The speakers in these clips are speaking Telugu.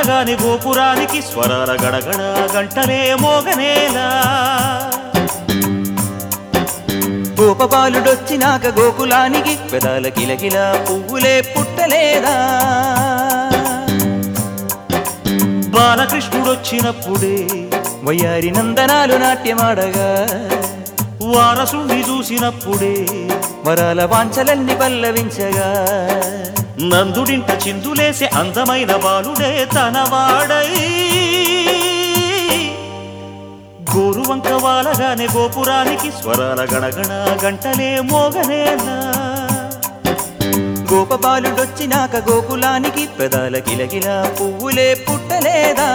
వాలగాని గోపురానికి స్వరాల గడగడ గంటలే మోగనేలా గోపబాలుడొచ్చినాక గోకులానికి పెదాల కిలకిల పువ్వులే పుట్టలేదా బాలకృష్ణుడొచ్చినప్పుడే వయ్యారి నందనాలు నాట్యమాడగా వారసుని చూసినప్పుడే వరాల వాంఛలన్ని పల్లవించగా నందుడింట చిందులేసే అందమైన బాలుడే తనవాడై గోరువంక వాలగానే గోపురానికి స్వరాల గణగణ గంటలే మోగనేలా గోపబాలుడొచ్చినాక గోకులానికి పెదాల కిలకిల పువ్వులే పుట్టలేదా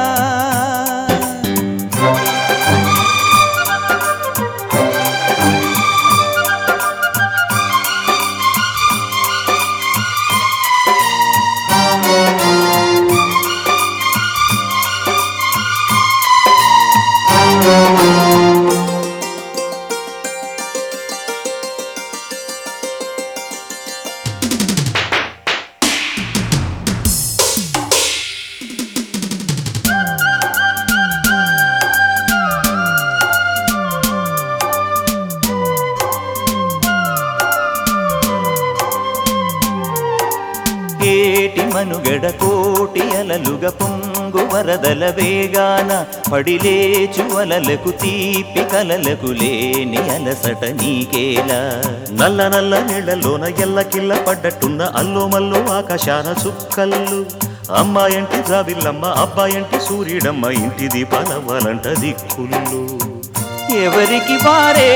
ఏటి మనుగడ కోటి అలలుగ పొంగు వరదల వేగాన పడిలేచు అలలకు తీపి కలలకు లేని అలసట నీకేలా నల్ల నల్ల నీళ్లలోన ఎల్లకిల్ల పడ్డట్టున్న అల్లో మల్లో ఆకాశాన చుక్కల్లు అమ్మాయంటి జాబిల్లమ్మ అబ్బాయంటి సూర్యుడమ్మ ఇంటి దీపాలవ్వాలంట దిక్కులు ఎవరికి వారే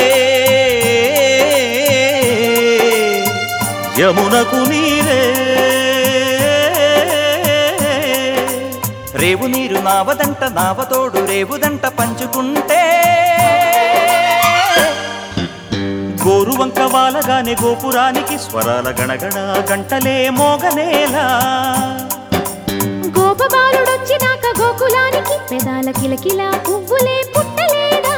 యమునకు నీరే రేవు నీరు నావదంట నావతోడు రేవుదంట పంచుకుంటే గోరువంక వాలగానే గోపురానికి స్వరాల గణగణ గంటలే మోగనేలా గోపబాలుడొచ్చినాక గోకులానికి పెదాల కిలకిల పువ్వులే పుట్టలేదా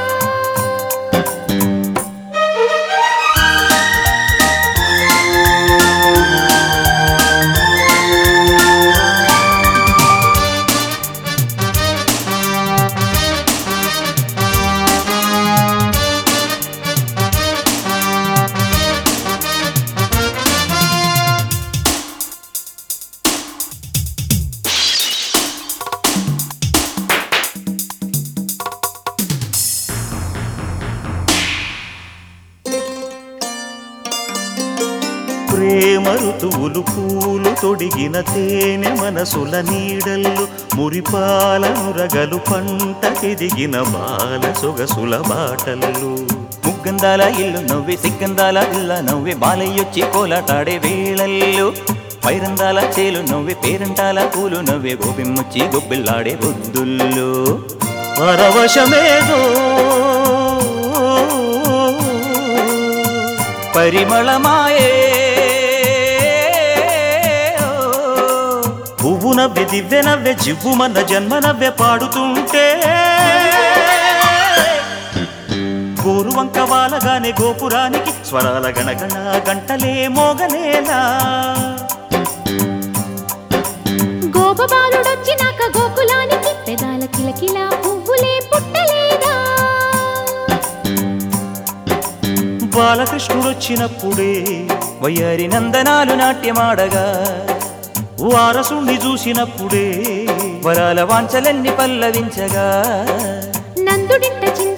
ప్రేమ ఋతువులు పూలు తొడిగిన తేనె మనసుల నీడల్లు మురిపాల నురగలు పంటకెదిగిన బాల సొగసుల బాటల్లు ముగ్గందాల ఇల్లు నవ్వి సిగ్గందాల ఇల్ల నవ్వి బాలయ్యొచ్చి కోలాటాడే వేళల్లో పైరందాల చేలు నవ్వి పేరంటాల పూలు నవ్వే గోపిమ్మొచ్చి గొబ్బిల్లాడే బొద్దుల్లో పరవశమేదో పరిమళమాయే పువ్వు నవ్వె దివ్వె నవ్వె జివ్వుమన్న జన్మ నవ్వె పాడుతుంటే గోరువంక వాలగానే గోపురానికి స్వరాల గణగణ గంటలే మోగనేలా గోపబాలుడొచ్చినాక గోకులానికి పెదాల కిలకిల పువ్వులే పుట్టలేదా బాలకృష్ణుడొచ్చినప్పుడే వయ్యారి నందనాలు నాట్యమాడగా వారసుణ్ణి చూసినప్పుడే వరాల వాంఛలన్నీ పల్లవించగా నందుడింట చిన్న